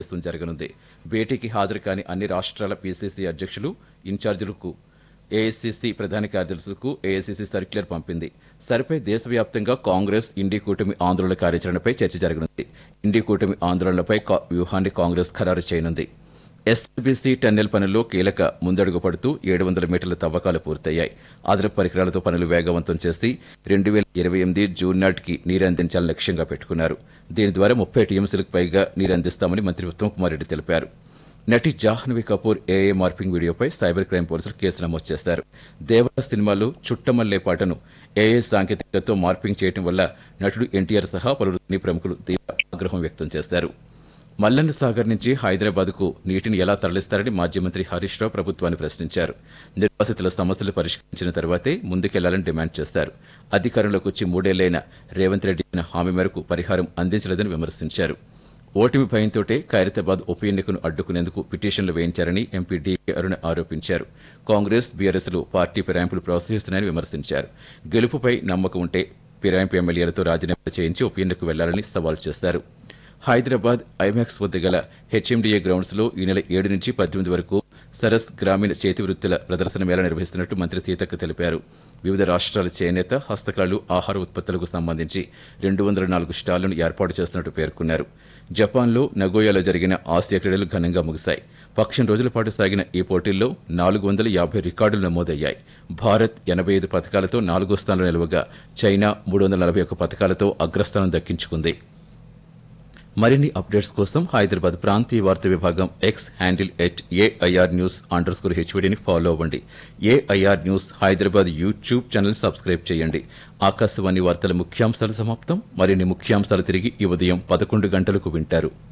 సమావేశం జరగనుంది భేటీకి హాజరు కాని అన్ని రాష్ట్రాల పీసీసీ అధ్యక్షులు ఇన్ఛార్జీలకు ఏఐసీసీ ప్రధాన కార్యదర్శులకు ఏఐసీసీ సర్క్యులర్ పంపింది సరిపై దేశవ్యాప్తంగా కాంగ్రెస్ ఇండి కూటమి ఆందోళన కార్యాచరణపై చర్చ జరగనుంది ఇండి కూటమి ఆందోళనలపై కా- వ్యూహాన్ని కాంగ్రెస్ ఖరారు చేయనుంది ఎస్ఎల్బీసీ టన్నెల్ పనుల్లో కీలక ముందడుగు పడుతూ ఏడు వందల మీటర్ల తవ్వకాలు పూర్తయ్యాయి అదనపు పరికరాలతో పనులు వేగవంతం చేసి రెండు వేల ఇరవై ఎనిమిది జూన్ నాటికి నీరు అందించాలని లక్ష్యంగా పెట్టుకున్నారు దీని ద్వారా ముప్పై టీఎంసీలకు పైగా నీరు అందిస్తామని మంత్రి ఉత్తమ్ కుమార్ రెడ్డి తెలిపారు నటి జాహ్నవి కపూర్ ఏఏ మార్పింగ్ వీడియోపై సైబర్ క్రైమ్ పోలీసులు కేసు నమోదు చేశారు దేవదాస్ సినిమాలో చుట్టమల్లే పాటను ఏఏ సాంకేతికతతో మార్పింగ్ చేయడం వల్ల నటుడు ఎన్టీఆర్ సహా పలువురు సినీ ప్రముఖులు తీవ్ర ఆగ్రహం వ్యక్తం చేశారు మల్లన్న సాగర్ నుంచి హైదరాబాద్కు నీటిని ఎలా తరలిస్తారని మాజీ మంత్రి హరీష్ రావు ప్రభుత్వాన్ని ప్రశ్నించారు నిర్వాసితుల సమస్యలు పరిష్కరించిన తర్వాతే ముందుకెళ్లాలని డిమాండ్ చేశారు అధికారంలోకి వచ్చి మూడేళ్లైన రేవంత్ రెడ్డి ఇచ్చిన హామీ మేరకు పరిహారం అందించలేదని విమర్శించారు ఓటమి భయంతోటే ఖైరతాబాద్ ఉప ఎన్నికను అడ్డుకునేందుకు పిటిషన్లు వేయించారని ఎంపీ డీకే అరుణ ఆరోపించారు కాంగ్రెస్ బీఆర్ఎస్లు పార్టీ ఫిరాయింపులు ప్రోత్సహిస్తున్నాయని విమర్శించారు గెలుపుపై నమ్మకం ఉంటే ఫిరాయింపు ఎమ్మెల్యేలతో రాజీనామా చేయించి ఉప ఎన్నికకు వెళ్లాలని సవాల్ చేశారు హైదరాబాద్ ఐమాక్స్ వద్ద గల హెచ్ఎండిఏ గ్రౌండ్స్ లో ఈ నెల ఏడు నుంచి పద్దెనిమిది వరకు సరస్ గ్రామీణ చేతి వృత్తుల ప్రదర్శన మేళ నిర్వహిస్తున్నట్టు మంత్రి సీతక్క తెలిపారు వివిధ రాష్ట్రాల చేనేత హస్తకళలు ఆహార ఉత్పత్తులకు సంబంధించి రెండు వందల నాలుగు స్టాళ్లను ఏర్పాటు చేస్తున్నట్టు పేర్కొన్నారు జపాన్లో నగోయాలో జరిగిన ఆసియా క్రీడలు ఘనంగా ముగిశాయి పక్షం రోజుల పాటు సాగిన ఈ పోటీల్లో నాలుగు వందల యాభై రికార్డులు నమోదయ్యాయి భారత్ ఎనభై ఐదు పథకాలతో నాలుగో స్థానంలో నిలవగా చైనా మూడు వందల నలభై ఒక్క పథకాలతో అగ్రస్థానం దక్కించుకుంది మరిన్ని అప్డేట్స్ కోసం హైదరాబాద్ ప్రాంతీయ వార్తా విభాగం X handle at AIR news underscore స్కోర్ హెచ్వీడీని ఫాలో అవ్వండి AIR news Hyderabad YouTube channel subscribe చేయండి ఆకాశవాణి వార్తల ముఖ్యాంశాలు సమాప్తం మరిన్ని ముఖ్యాంశాలు తిరిగి ఈ ఉదయం పదకొండు గంటలకు వింటారు